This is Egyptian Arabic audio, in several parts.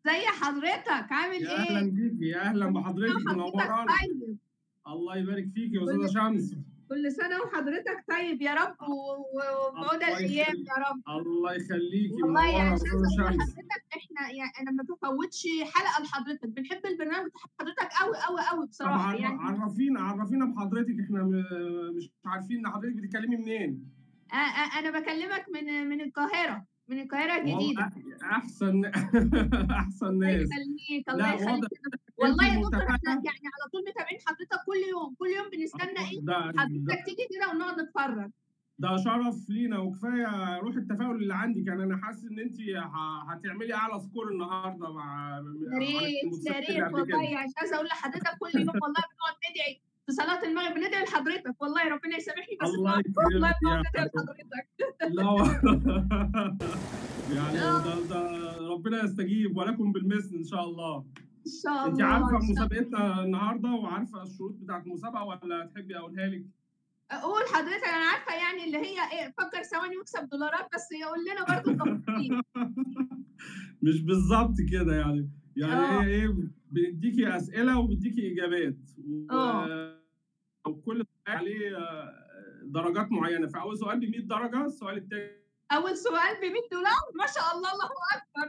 زي حضرتك عامل يا ايه؟ اهلا بيكي يا اهلا بحضرتك حضرتك منورانا طيب الله يبارك فيكي يا استاذه كل- شمس كل سنة وحضرتك طيب يا رب و- و- وبعود الله الأيام يخليك. يا رب الله يخليكي والله منوره يعني يا مش استاذه عايزة أقول شمس لحضرتك احنا يعني أنا ما بفوتش حلقة لحضرتك بنحب البرنامج بتاع حضرتك قوي قوي قوي طب بصراحة عر- يعني عرفينا عرفينا بحضرتك احنا م- مش عارفين ان حضرتك بتتكلمي منين آه، آه، أنا بكلمك من من القاهرة من القاهرة الجديدة والله احسن احسن الله ناس يخليك لا الله يخليك واضح والله يا انت دكتور احنا متابعه يعني على طول متابعين حضرتك كل يوم كل يوم بنستنى ايه ده, ده, حضرتك تيجي كده ونقعد نتفرج ده شرف لينا وكفايه روح التفاؤل اللي عندك يعني انا حاسس ان انت هتعملي اعلى سكور النهارده مع يا ريت يا ريت والله عشان عايزه اقول لحضرتك كل يوم والله بنقعد ندعي في صلاه المغرب بندعي لحضرتك والله ربنا يسامحني بس الله بنقعد- والله يكرمك بنقعد يا ندعي حبيبي. لحضرتك لا و- يعني آه. ده, ده ربنا يستجيب ولكم بالمثل ان شاء الله ان شاء الله انت عارفه إن شاء الله. مسابقتنا النهارده وعارفه الشروط بتاعت المسابقه ولا تحبي اقولها لك قول حضرتك انا عارفه يعني اللي هي ايه فكر ثواني واكسب دولارات بس يقول لنا برضه التفاصيل مش بالظبط كده يعني يعني آه. هي ايه بنديكي اسئله وبنديكي اجابات و- آه. وكل سؤال عليه آه، درجات معينه فاول سؤال ب 100 درجه السؤال الثاني اول سؤال ب 100 دولار ما شاء الله الله اكبر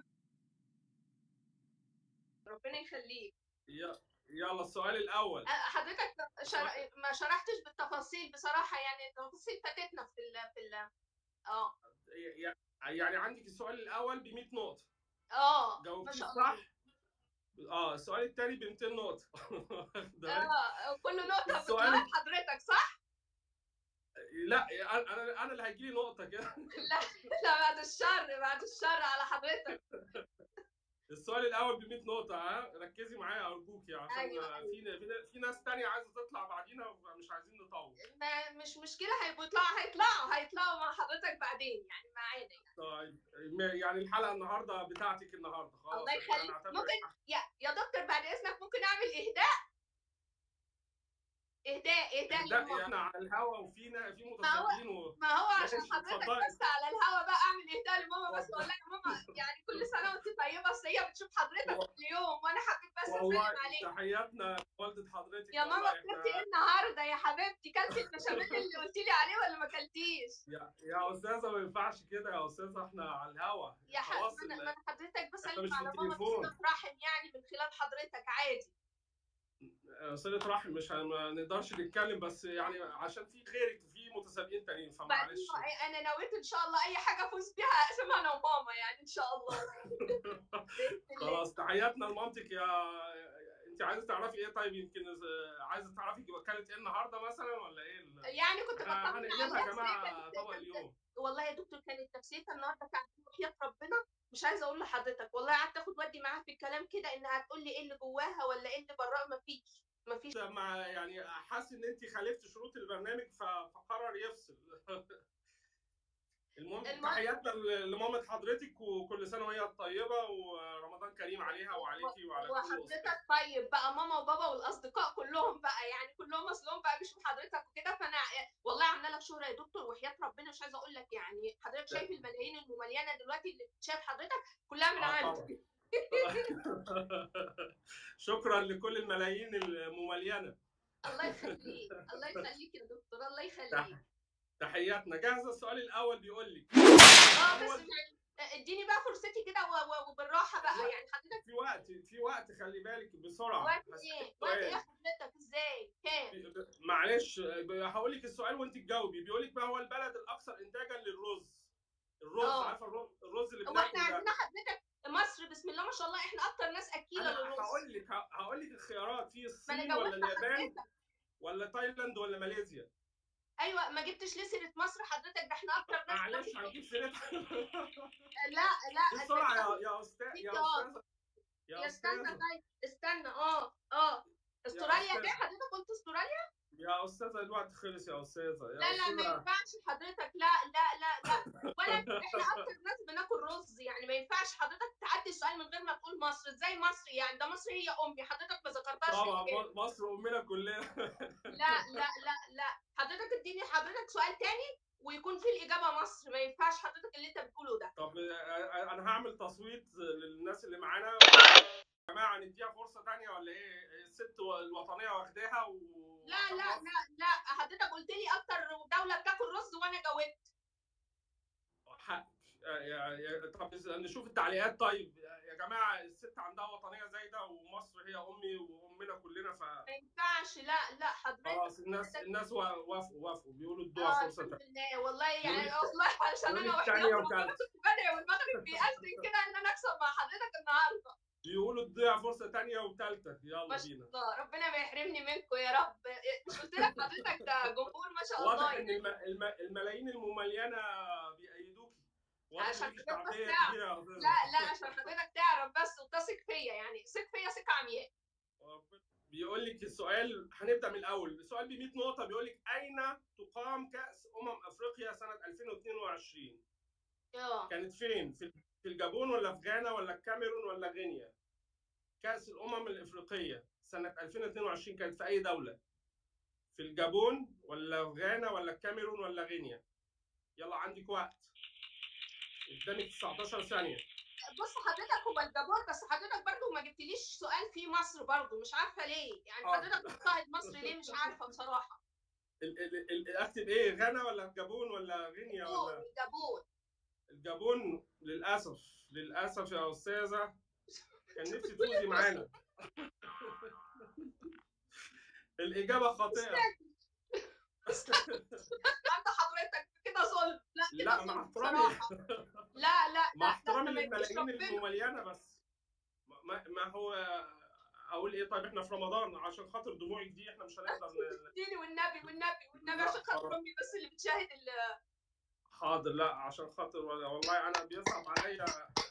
ربنا يخليك يلا السؤال الاول حضرتك شر... ما شرحتش بالتفاصيل بصراحه يعني التفاصيل فاتتنا في ال في ال اه يعني عندك السؤال الاول ب 100 نقطه اه ما جاوبتيه شاء الله صح اه السؤال الثاني ب 200 نقطه واخد بالك؟ اه كل نقطه السؤال- بتجاوب حضرتك صح؟ لا انا انا انا اللي هيجي لي نقطه كده لا لا بعد الشر بعد الشر على حضرتك السؤال الاول ب 100 نقطه ها ركزي معايا ارجوكي عشان أيوة، في في في ناس تانية عايزه تطلع بعدينا ومش عايزين نطول ما مش مشكله هيبقوا يطلعوا هيطلعوا هيطلعوا مع حضرتك بعدين يعني معانا يعني. طيب م- يعني الحلقه النهارده بتاعتك النهارده خلاص الله إحنا يخليك. هنعتبرك ممكن- يا يا دكتور بعد اذنك ممكن اعمل اهداء اهداء اهداء لا للماما. احنا على الهوا وفينا في ما هو- متسابقين و... ما هو عشان ماشي، حضرتك اتفضلي. بس على الهوا بقى اعمل اهداء لماما بس اتفضل. اقول لها يا ماما يعني كل سنه وانت طيبه اصل هي بتشوف حضرتك والله- كل يوم وانا حبيت بس والله اسلم عليك تحياتنا لوالده حضرتك يا ماما والله فطرتي إحنا- ايه النهارده يا حبيبتي كلتي البشاميل اللي قلتي لي عليه ولا ما كلتيش؟ يا يا استاذه ما ينفعش كده يا استاذه احنا على الهوا يا خلاص حبيبتي ال- ما انا حضرتك إحنا بسلم مش على في ماما التليفون. بصلة رحم يعني من خلال حضرتك عادي صلة رحم مش هن- ما نقدرش نتكلم بس يعني عشان في غيرك في متسابقين تانيين بعدين فمعلش انا نويت ان شاء الله اي حاجه افوز بيها اقسمها انا وماما يعني ان شاء الله بإذن الله. خلاص تحياتنا لمامتك يا انت عايزه تعرفي ايه طيب يمكن ز- عايزه تعرفي اكلت ايه النهارده مثلا ولا ايه ال- يعني كنت إحنا بطمن هنقلبها يا عليها جماعه كانت- طبق كانت- اليوم والله يا دكتور كانت نفسيتها النهارده كانت وحياة ربنا مش عايزه اقول لحضرتك والله قعدت اخد ودي معاها في الكلام كده انها هتقول لي ايه اللي جواها ولا ايه اللي براها مفيش مفيش مع يعني حاسس ان انت خالفت شروط البرنامج ف- فقرر يفصل المهم المهم- تحياتنا ل- لمامة حضرتك وكل سنه وهي طيبه ورمضان كريم عليها وعليكي وعلى كل أسرتك. وحضرتك طيب بقى ماما وبابا والاصدقاء كلهم بقى يعني كلهم اصلهم بقى بيشوفوا حضرتك وكده فانا والله عامله لك شهره يا دكتور وحياه ربنا مش عايزه اقول لك يعني حضرتك شايف الملايين المملينه دلوقتي اللي بتشاهد حضرتك كلها من آه عندك شكرا لكل الملايين المملينه الله يخليك الله يخليك يا دكتور الله يخليك تحياتنا جاهزه السؤال الاول بيقول لك اه بس أول- يعني اديني بقى فرصتي كده و- و- وبالراحه بقى لا. يعني حضرتك في وقت في وقت خلي بالك بسرعه وقت هسألك ايه؟ وقت ايه سؤال. حضرتك ازاي؟ كام؟ معلش هقول لك السؤال وانت تجاوبي بيقول لك ما هو البلد الاكثر انتاجا للرز الرز آه. عارفه الرز الرز اللي هو احنا بناكله ده عندنا حضرتك مصر بسم الله ما شاء الله احنا اكتر ناس اكيله انا للرز هقول لك هقول لك الخيارات في ما الصين انا ولا جاوبت اليابان حضرتك ولا تايلاند ولا ماليزيا ايوه ما جبتش ليه سيره مصر حضرتك ده احنا اكتر ناس معلش بناكل- هنجيب سيرتها لا لا بسرعه يا يا استاذ في يا جواب. استاذ يا يا استنى استاذ طيب استنى اه اه استراليا أستاذ. كده حضرتك قلت استراليا؟ يا استاذه الوقت خلص يا استاذه يا لا لا ما أستاذة. ينفعش حضرتك لا لا لا لا ولا احنا اكتر ناس بناكل رز يعني ما ينفعش حضرتك تعدي السؤال من غير ما تقول مصر ازاي مصر يعني ده مصر هي امي حضرتك ما ذكرتهاش في طبعا الإجابة. م- مصر امنا كلنا لا لا لا لا حضرتك اديني حضرتك سؤال تاني ويكون فيه الاجابه مصر ما ينفعش حضرتك اللي انت بتقوله ده طب آه، انا هعمل تصويت للناس اللي معانا جماعه نديها فرصه تانية ولا ايه الست الوطنيه واخداها و لا لا لا لا حضرتك قلت لي اكتر دوله بتاكل رز وانا جاوبت حق يا- يا- طب نشوف التعليقات طيب يا جماعه الست عندها وطنيه زايده ومصر هي امي وامنا كلنا ف ما ينفعش لا لا حضرتك خلاص الناس الناس وا- وافقوا وافقوا بيقولوا ادوها اه فرصه الحمد تانية لله والله يعني يقول لك- والله عشان يقول انا لك وحياة تانية ربنا وتالتة. كنت بدعي والمغرب بيأذن كده ان انا اكسب مع حضرتك النهارده بيقولوا اديها فرصه تانية وثالثه يلا ما شاء بينا الله ربنا ما يحرمني منكم يا رب مش قلت لك حضرتك ده جمهور ما شاء واضح الله ان الم... الم... الملايين المملينه بيأيدوكي واضح عشان ان ليكي كده بس شعبيه تعرف. كبيره يا أستاذة. لا لا عشان حضرتك تعرف بس وتثق فيا يعني ثق فيا ثقه عمياء بيقول لك السؤال هنبدا من الاول السؤال ب 100 نقطه بيقول لك اين تقام كاس امم افريقيا سنه 2022 اه كانت فين في في الجابون ولا في غانا ولا الكاميرون ولا غينيا كاس الامم الافريقيه سنه 2022 كانت في اي دوله في الجابون ولا في غانا ولا الكاميرون ولا غينيا يلا عندك وقت قدامك 19 ثانيه بص حضرتك هو الجابون بس حضرتك برضو ما جبتليش سؤال في مصر برضو مش عارفه ليه يعني آه. حضرتك مضطهد مصر ليه مش عارفه بصراحه ال- ال- ال- اكتب ايه غانا ولا الجابون ولا غينيا الجابون ولا الجابون الجابون للاسف للاسف يا استاذه كان نفسي تفوزي معانا الاجابه خاطئه انت حضرتك كده ظلم لا كده لا ظلم مع احترامي بصراحة. لا لا مع لا احترامي لا ما يجيش للملايين ربنا. المملينه بس ما, ما هو اقول ايه طيب احنا في رمضان عشان خاطر دموعك دي احنا مش هنقدر ن- اديني والنبي والنبي والنبي لا، عشان خاطر خلاص. امي بس اللي بتشاهد ال- حاضر لا عشان خاطر والله انا بيصعب عليا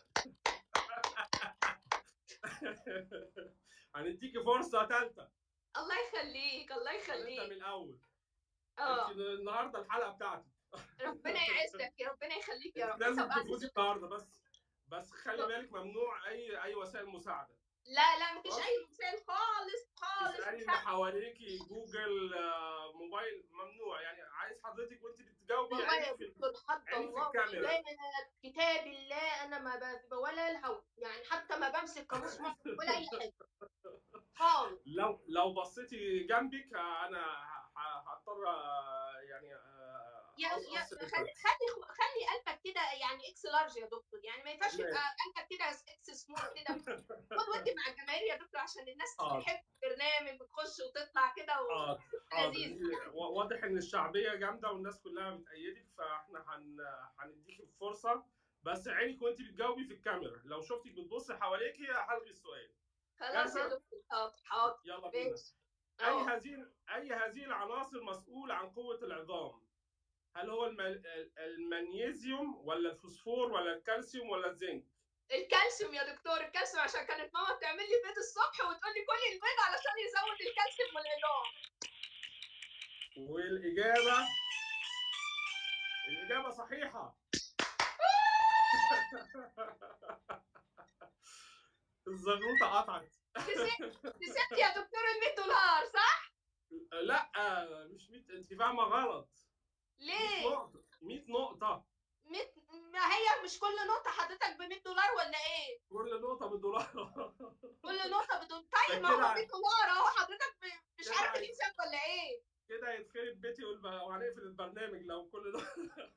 هنديكي فرصه ثالثه الله يخليك الله هنبدا من يخليك الاول اه انت النهارده الحلقه بتاعتك ربنا يعزك يا ربنا يخليك يا انت رب لازم طب أنا- تفوزي النهارده بس بس خلي بالك ممنوع اي اي وسائل مساعده لا لا مفيش خلاص. اي مثال خالص خالص تسالي اللي حواليكي جوجل آه، موبايل ممنوع يعني عايز حضرتك وانت بتجاوبي والله يا عينك في دكتور حتى عيني في الله الكاميرا. دايما كتاب الله انا ما ب- ولا الهوا يعني حتى ما بمسك قاموس مصر ولا اي حاجه خالص لو لو بصيتي جنبك آه، انا ه- ه- هضطر آه، يعني آه، يا أقص- يا أقص خلي الإفراد. خلي خلي قلبك كده يعني اكس لارج يا دكتور يعني ما ينفعش ماشي. يبقى قلبك كده اكس سمول كده خد ودي مع الجماهير يا دكتور عشان الناس حاضر. بتحب البرنامج بتخش وتطلع كده و... حاضر حاضر لذيذ. و- واضح ان الشعبيه جامده والناس كلها بتأيدك فاحنا هن هنديكي فرصه بس عينك وانت بتجاوبي في الكاميرا لو شفتك بتبصي حواليكي هلغي السؤال خلاص يا جاهزة؟ دكتور حاضر حاضر يلا بينا ماشي اي أهو. هذه اي هذه العناصر مسؤول عن قوه العظام هل هو الم- المغنيسيوم ولا الفوسفور ولا الكالسيوم ولا الزنك الكالسيوم يا دكتور الكالسيوم عشان كانت ماما بتعمل لي بيض الصبح وتقول لي كل البيض علشان يزود الكالسيوم والعظام والاجابه الاجابه صحيحه الزغروطه قطعت كسبت كسبت يا دكتور ال 100 دولار صح؟ لا مش 100 انت فاهمه غلط 100 ليه؟ نقطه 100 نقطه 100 ما هي مش كل نقطة حضرتك ب 100 دولار ولا ايه؟ كل نقطه بدولار كل نقطة بدون طيب ما ده هو كده- 100 دولار اهو حضرتك ب- مش كده عارف عايز- الحساب ولا ايه؟ كده يتخرب بيتي والب- وهنقفل البرنامج لو كل ده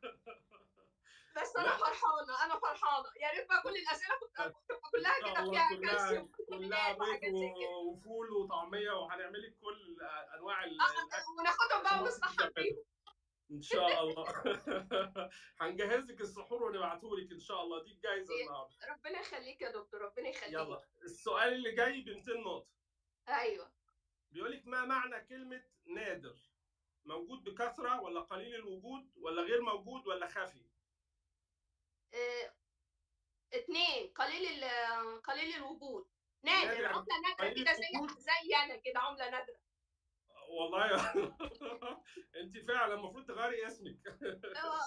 بس انا لا. فرحانة انا فرحانة يا ريت بقى كل الأسئلة كنت تبقى كلها ان شاء كده الله فيها كلها كالسيوم كلها وفيتامينات وحاجات زي بيض كده و- وفول وطعميه وهنعمل لك كل انواع ال- آه، الاكل وناخدهم بقى ونستحضر بيهم ان شاء الله هنجهز لك السحور ونبعته لك ان شاء الله دي الجايزه إيه. النهارده ربنا يخليك يا دكتور ربنا يخليك يلا السؤال اللي جاي ب 200 نقطه ايوه بيقول لك ما معنى كلمه نادر موجود بكثره ولا قليل الوجود ولا غير موجود ولا خفي آه، اتنين قليل ال- قليل الوجود نادر نادر يعني عملة نادرة قليل كده زي الوجود. زي انا كده عملة نادرة والله انت فعلا المفروض تغيري اسمك آه.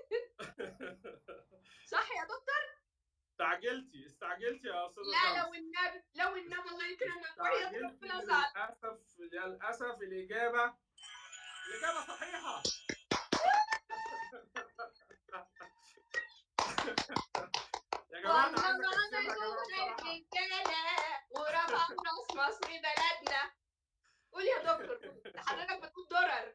صح يا دكتور؟ استعجلتي استعجلتي يا استاذه لا شمس. لو النبي لو النبي الله يكرمك وحياة استعجلتي ربنا زعل للاسف للاسف الاجابه الاجابه صحيحه يا جماعه انا عايز والله اكسبها يا جماعه ما بصراحه الرجالة ورفع مصر بلدنا قول يا دكتور حضرتك بتقول درر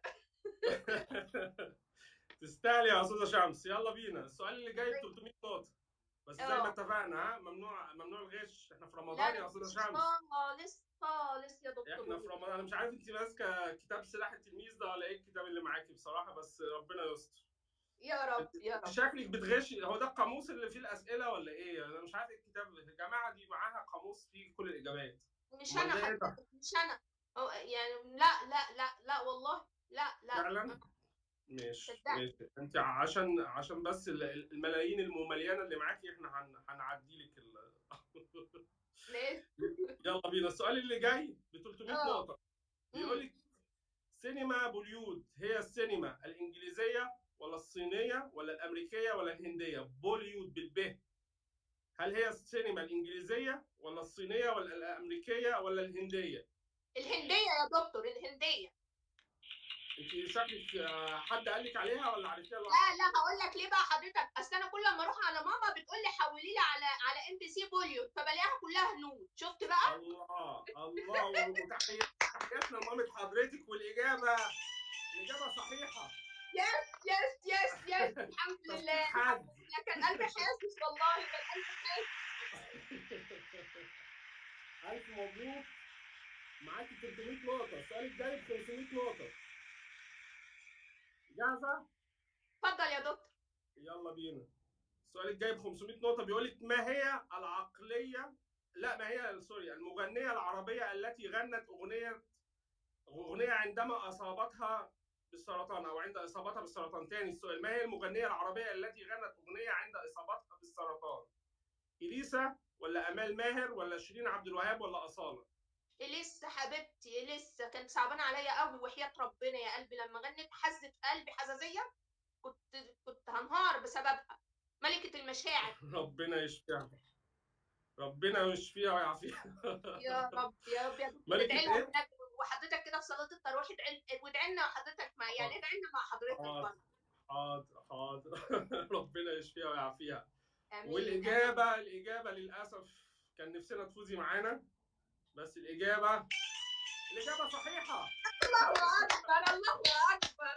تستاهل يا استاذه شمس يلا بينا السؤال اللي جاي ب 300 نقطه بس زي ما اه. اتفقنا ها ممنوع ممنوع الغش احنا في رمضان لا يا استاذه مفيش شمس خالص خالص يا احنا في دكتور رمضان انا مش عارف انت ماسكه كتاب سلاح التلميذ ده ولا ايه الكتاب اللي معاكي بصراحه بس ربنا يستر يا رب يا رب شكلك بتغشي هو ده القاموس اللي فيه الاسئله ولا ايه انا مش عارف إيه الكتاب الجماعه دي معاها قاموس فيه كل الاجابات مش امال انا ده ايه ده حضرتك مش انا أو يعني لا لا لا لا والله لا لا فعلا ماشي صدقني. ماشي انت عشان عشان بس ال- ال- الملايين المملينه اللي معاكي احنا هن... هنعدي لك ال... ليه؟ يلا بينا السؤال اللي جاي ب 300 اه. نقطه بيقول لك سينما بوليود هي السينما الانجليزيه ولا الصينيه ولا الامريكيه ولا الهنديه بوليود بالب هل هي السينما الانجليزيه ولا الصينيه ولا الامريكيه ولا الهنديه الهنديه يا دكتور الهنديه انت شكلك آه، حد قال لك عليها ولا عرفتيها لوحدك لا لا هقول لك ليه بقى حضرتك اصل انا كل ما اروح على ماما بتقول لي حولي لي على على ام بي سي بوليود فبلاقيها كلها هنود شفت بقى الله الله وتحياتنا لمامة حضرتك والاجابه الاجابه صحيحه يس يس يس يس الحمد لله حد لا كان قلبي حاسس والله كان قلبي حاسس الف مبروك معاكي 300 نقطه السؤال الجاي ب 500 نقطه جاهزه اتفضل يا دكتور يلا بينا السؤال الجاي ب 500 نقطة بيقول لك ما هي العقلية لا ما هي سوري المغنية العربية التي غنت أغنية أغنية عندما أصابتها بالسرطان أو عند إصابتها بالسرطان تاني السؤال ما هي المغنية العربية التي غنت أغنية عند إصابتها بالسرطان إليسا ولا أمال ماهر ولا شيرين عبد الوهاب ولا أصالة لسه حبيبتي لسه كانت صعبانه عليا قوي وحياه ربنا يا قلبي لما غنت حزت قلبي حزازيه كنت كنت هنهار بسببها ملكه المشاعر ربنا يشفيها ربنا يشفيها ويعافيها يا رب يا رب يا دكتور ملكة ادعي لها إيه؟ والنبي، وحضرتك كده في صلاه التراويح ادعي وادعي لنا حضرتك مع يعني ادعي لنا مع حضرتك حاضر. برضه حاضر حاضر ربنا يشفيها ويعافيها امين والإجابة الإجابة للأسف كان نفسنا تفوزي معانا بس الإجابة الإجابة صحيحة الله اكبر الله اكبر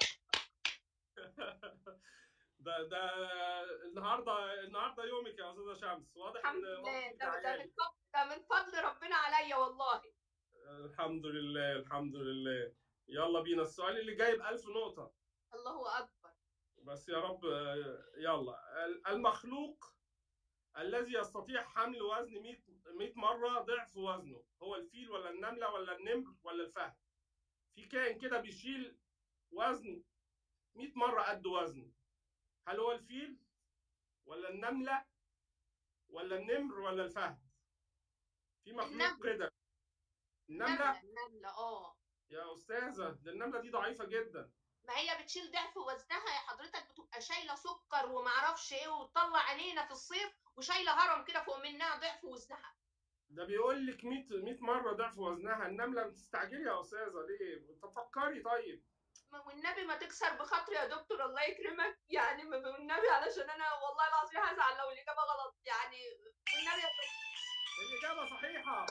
ده ده النهارده النهارده يومك يا أستاذة شمس واضح الحمد إن لله وقتك ده, ده تعيالي. من فضل ده من فضل ربنا عليا والله الحمد لله الحمد لله يلا بينا السؤال اللي جاي ب 1000 نقطة الله اكبر بس يا رب آه، يلا المخلوق الذي يستطيع حمل وزن 100 100 مرة ضعف وزنه هو الفيل ولا النملة ولا النمر ولا الفهد في كائن كده بيشيل وزن 100 مرة قد وزنه هل هو الفيل ولا النملة ولا النمر ولا الفهد في مخلوق النملة. كده النملة نمله نمله اه يا أستاذة ده النملة دي ضعيفة جدا ما هي بتشيل ضعف وزنها يا حضرتك بتبقى شايله سكر ومعرفش ايه وتطلع عينينا في الصيف وشايله هرم كده فوق منها ضعف وزنها ده بيقول لك 100 100 مرة ضعف وزنها النملة بتستعجلي يا أستاذة ليه؟ تفكري طيب ما- والنبي ما تكسر بخاطري يا دكتور الله يكرمك يعني ما- والنبي علشان انا والله العظيم هزعل لو الاجابه غلط يعني والنبي يا دكتور الإجابة صحيحة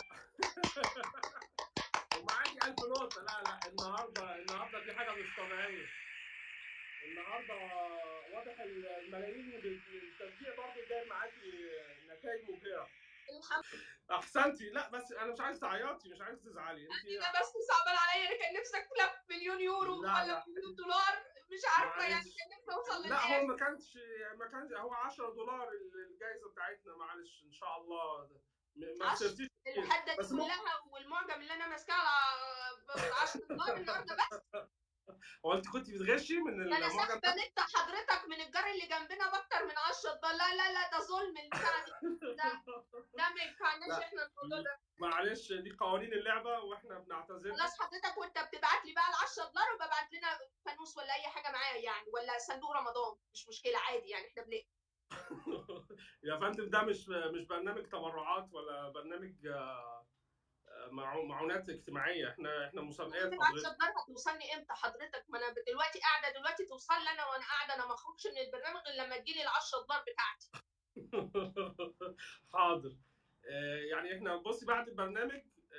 ومعاكي 1000 نقطة لا لا النهاردة النهاردة في حاجة مش طبيعية النهاردة واضح الملايين بالتشجيع برضه جايب معاكي نتائج مبهرة الحمد أحسنتي لا بس أنا مش عايز تعيطي مش عايز تزعلي أنت لله بس صعبان عليا انا كان نفسي اكسب مليون يورو لا، ولا لا. مليون دولار مش عارفه يعني معلش. كان نفسي اوصل لا هو للاخر ما كانش ما كانش هو 10 دولار الجائزة بتاعتنا معلش إن شاء الله ما- ما عشرة. خسرتيش الحده دي بس ممكن- كلها والمعجم اللي انا ماسكاه على 10 دولار النهارده بس هو أنت كنت بتغشي من ده انا المعجم ساحبه نت حضرتك من الجار اللي جنبنا باكتر من 10 دولار لا لا لا ده ظلم البتاع دي ده ده ما ينفعناش لا. احنا الموضوع ده معلش دي قوانين اللعبة وإحنا بنعتذر خلاص حضرتك وانت بتبعت لي بقى ال 10 دولار وببعت لنا فانوس ولا اي حاجه معايا يعني ولا صندوق رمضان مش مشكله عادي يعني احنا بنقبل يا فندم ده مش مش برنامج تبرعات ولا برنامج آه، آه، معو- معونات اجتماعية احنا احنا مسابقات ال 10 حضرتك دولار هتوصلني امتى حضرتك ما انا دلوقتي قاعده دلوقتي توصل لي انا وانا قاعده انا ما اخرجش من البرنامج غير لما تجيلي ال 10 دولار بتاعتي حاضر آه، يعني احنا بصي بعد البرنامج آه،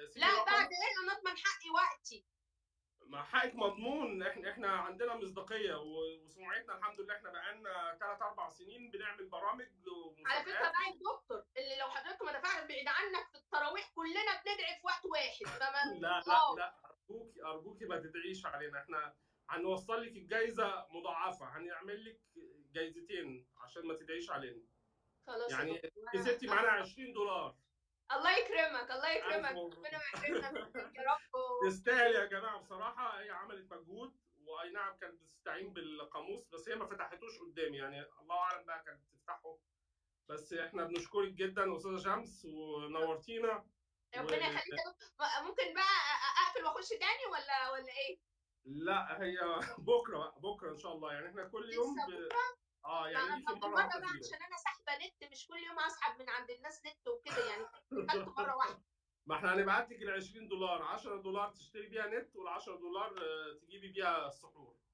سيبي لا رقم. بعد ايه انا اضمن حقي وقتي ما حقك مضمون احنا احنا عندنا مصداقيه و- وسمعتنا الحمد لله احنا بقالنا 3 4 سنين بنعمل برامج على فكره ومسابقات بقى يا دكتور اللي لو حضرتك ما دفعت بعيد عنك في التراويح كلنا بندعي في وقت واحد فما لا آه. لا لا ارجوكي ارجوكي ما تدعيش علينا احنا هنوصل لك الجايزه مضاعفه هنعمل لك جايزتين عشان ما تدعيش علينا خلاص يا يعني دكتور. كسبتي معانا 20 دولار الله يكرمك الله يكرمك ألف مبروك. ربنا يكرمنا منك يا رب تستاهل يا جماعه بصراحه هي عملت مجهود واي نعم كانت بتستعين بالقاموس بس هي ما فتحتوش قدامي يعني الله اعلم بقى كانت بتفتحه بس احنا بنشكرك جدا استاذه شمس ونورتينا ربنا و- يخليك يا دكتور ممكن بقى أ- اقفل واخش تاني ولا ولا ايه؟ لا هي بكره بقى بكره ان شاء الله يعني احنا كل يوم لسه ب... اه ما يعني انا ليكي برضه مره مره واحده بقى في اليوم. عشان انا ساحبه نت مش كل يوم اسحب من عند الناس نت وكده يعني خدت مره واحده ما احنا هنبعت لك ال 20 دولار 10 دولار تشتري بيها نت وال 10 دولار آه، تجيبي بيها السحور